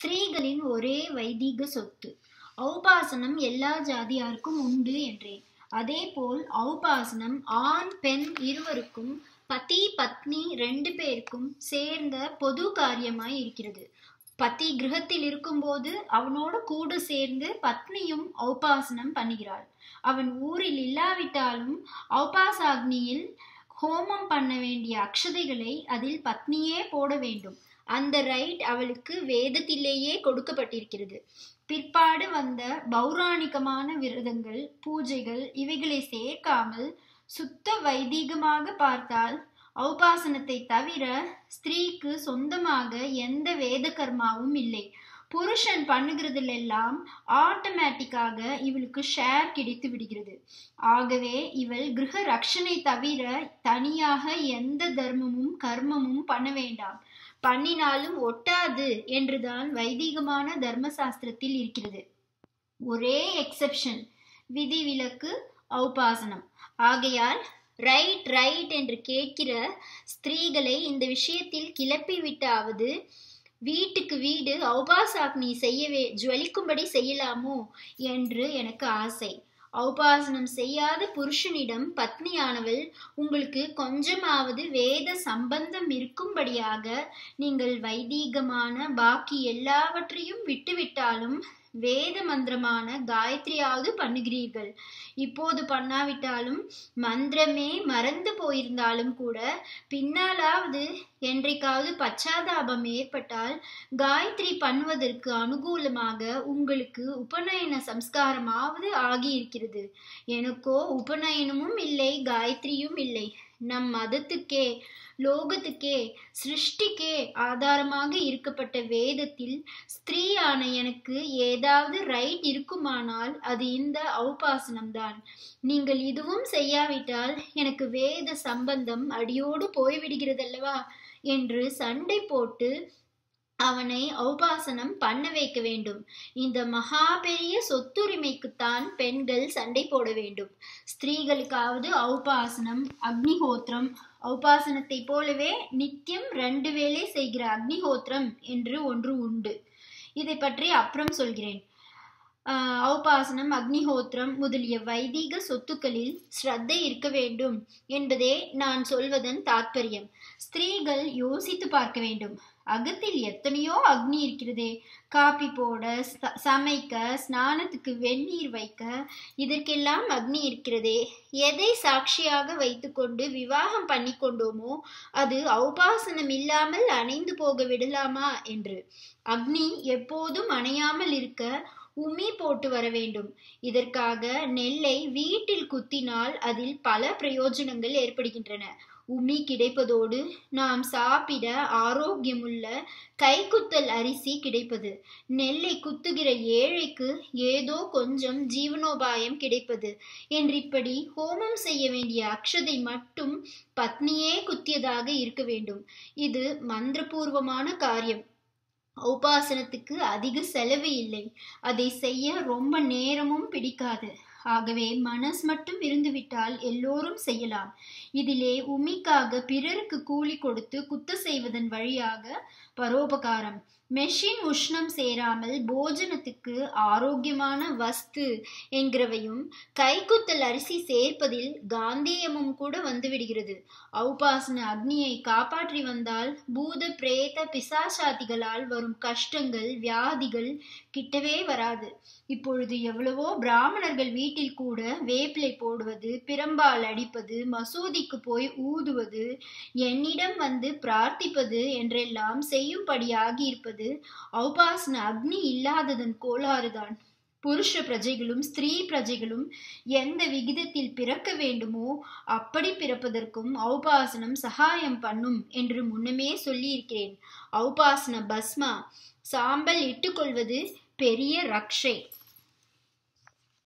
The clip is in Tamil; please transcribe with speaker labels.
Speaker 1: ஸ்திரீகளின் ஒரே வைதீக சொத்து ஔபாசனம் எல்லா ஜாதியாருக்கும் உண்டு என்றேன் அதேபோல் ஔபாசனம் ஆண் பெண் இருவருக்கும் பதி பத்னி ரெண்டு பேருக்கும் சேர்ந்த பொது காரியமாய் இருக்கிறது பதி கிரகத்தில் இருக்கும்போது அவனோடு கூட சேர்ந்து பத்னியும் ஔபாசனம் பண்ணுகிறாள் அவன் ஊரில் இல்லாவிட்டாலும் ஔபாசாக்னியில் ஹோமம் பண்ண வேண்டிய அக்ஷதைகளை அதில் பத்னியே போட வேண்டும் அந்த ரைட் அவளுக்கு வேதத்திலேயே கொடுக்கப்பட்டிருக்கிறது பிற்பாடு வந்த பௌராணிகமான விரதங்கள் பூஜைகள் இவைகளை சேர்க்காமல் சுத்த வைதீகமாக பார்த்தால் ஔபாசனத்தை தவிர ஸ்திரீக்கு சொந்தமாக எந்த வேத கர்மாவும் இல்லை புருஷன் பண்ணுகிறதுலெல்லாம் ஆட்டோமேட்டிக்காக இவளுக்கு ஷேர் கிடைத்து விடுகிறது ஆகவே இவள் கிரக ரக்ஷனை தவிர தனியாக எந்த தர்மமும் கர்மமும் பண்ண வேண்டாம் பண்ணினாலும் ஒட்டாது என்றுதான் வைதீகமான தர்மசாஸ்திரத்தில் இருக்கிறது ஒரே எக்ஸெப்ஷன் விதிவிலக்கு ஔபாசனம் ஆகையால் ரைட் ரைட் என்று கேட்கிற ஸ்திரீகளை இந்த விஷயத்தில் கிளப்பி விட்டாவது வீட்டுக்கு வீடு ஔபாசாக்னி செய்யவே ஜுவலிக்கும்படி செய்யலாமோ என்று எனக்கு ஆசை ஔபாசனம் செய்யாத புருஷனிடம் பத்னியானவள் உங்களுக்கு கொஞ்சமாவது வேத சம்பந்தம் இருக்கும்படியாக நீங்கள் வைதீகமான பாக்கி எல்லாவற்றையும் விட்டுவிட்டாலும் வேத மந்திரமான காயத்ரியாவது பண்ணுகிறீர்கள் இப்போது பண்ணாவிட்டாலும் மந்திரமே மறந்து போயிருந்தாலும் கூட பின்னாலாவது என்றைக்காவது பச்சாதாபம் ஏற்பட்டால் காயத்ரி பண்ணுவதற்கு அனுகூலமாக உங்களுக்கு உபநயன சம்ஸ்காரமாவது ஆகியிருக்கிறது எனக்கோ உபநயனமும் இல்லை காயத்ரியும் இல்லை நம் மதத்துக்கே லோகத்துக்கே சிருஷ்டிக்கே ஆதாரமாக இருக்கப்பட்ட வேதத்தில் ஸ்திரீயான எனக்கு ஏதாவது ரைட் இருக்குமானால் அது இந்த ஔபாசனம்தான் நீங்கள் இதுவும் செய்யாவிட்டால் எனக்கு வேத சம்பந்தம் அடியோடு போய்விடுகிறதல்லவா என்று சண்டை போட்டு அவனை ஔபாசனம் பண்ண வைக்க வேண்டும் இந்த மகா பெரிய சொத்துரிமைக்குத்தான் பெண்கள் சண்டை போட வேண்டும் ஸ்திரீகளுக்காவது ஔபாசனம் அக்னிஹோத்திரம் ஔபாசனத்தை போலவே நித்தியம் ரெண்டு வேளை செய்கிற அக்னிஹோத்திரம் என்று ஒன்று உண்டு இதை பற்றி அப்புறம் சொல்கிறேன் ஔபாசனம் அக்னிஹோத்திரம் முதலிய வைதீக சொத்துக்களில் ஸ்ரத்தை இருக்க வேண்டும் என்பதே நான் சொல்வதன் தாற்பயம் ஸ்திரீகள் யோசித்து பார்க்க வேண்டும் அகத்தில் எத்தனையோ அக்னி இருக்கிறதே காப்பி போட சமைக்க ஸ்நானத்துக்கு வெந்நீர் வைக்க இதற்கெல்லாம் அக்னி இருக்கிறதே எதை சாட்சியாக வைத்துக்கொண்டு விவாகம் பண்ணி கொண்டோமோ அது ஔபாசனம் இல்லாமல் அணைந்து போக விடலாமா என்று அக்னி எப்போதும் அணையாமல் இருக்க உமி போட்டு வர வேண்டும் இதற்காக நெல்லை வீட்டில் குத்தினால் அதில் பல பிரயோஜனங்கள் ஏற்படுகின்றன உமி கிடைப்பதோடு நாம் சாப்பிட ஆரோக்கியமுள்ள கைக்குத்தல் அரிசி கிடைப்பது நெல்லை குத்துகிற ஏழைக்கு ஏதோ கொஞ்சம் ஜீவனோபாயம் கிடைப்பது என்று இப்படி ஹோமம் செய்ய வேண்டிய அக்ஷதை மட்டும் பத்னியே குத்தியதாக இருக்க வேண்டும் இது மந்திரபூர்வமான காரியம் உபாசனத்துக்கு அதிக செலவு இல்லை அதை செய்ய ரொம்ப நேரமும் பிடிக்காது ஆகவே மனஸ் மட்டும் இருந்துவிட்டால் எல்லோரும் செய்யலாம் இதிலே உமிக்காக பிறருக்கு கூலி கொடுத்து குத்த செய்வதன் வழியாக பரோபகாரம் மெஷின் உஷ்ணம் சேராமல் போஜனத்துக்கு ஆரோக்கியமான வஸ்து என்கிறவையும் கைக்குத்தல் அரிசி சேர்ப்பதில் காந்தியமும் கூட வந்துவிடுகிறது ஔபாசன அக்னியை காப்பாற்றி வந்தால் பூத பிரேத பிசாசாதிகளால் வரும் கஷ்டங்கள் வியாதிகள் கிட்டவே வராது இப்பொழுது எவ்வளவோ பிராமணர்கள் வீட்டில் கூட வேப்பிலை போடுவது பிரம்பால் அடிப்பது மசூதிக்கு போய் ஊதுவது என்னிடம் வந்து பிரார்த்திப்பது என்றெல்லாம் செய்யும்படியாகி இருப்பது ஔபாசன அக்னி இல்லாததன் கோளாறுதான் புருஷ பிரஜைகளும் ஸ்திரீ பிரஜைகளும் எந்த விகிதத்தில் பிறக்க வேண்டுமோ அப்படி பிறப்பதற்கும் ஔபாசனம் சகாயம் பண்ணும் என்று முன்னமே சொல்லியிருக்கிறேன் ஔபாசன பஸ்மா சாம்பல் இட்டுக்கொள்வது பெரிய ரக்ஷை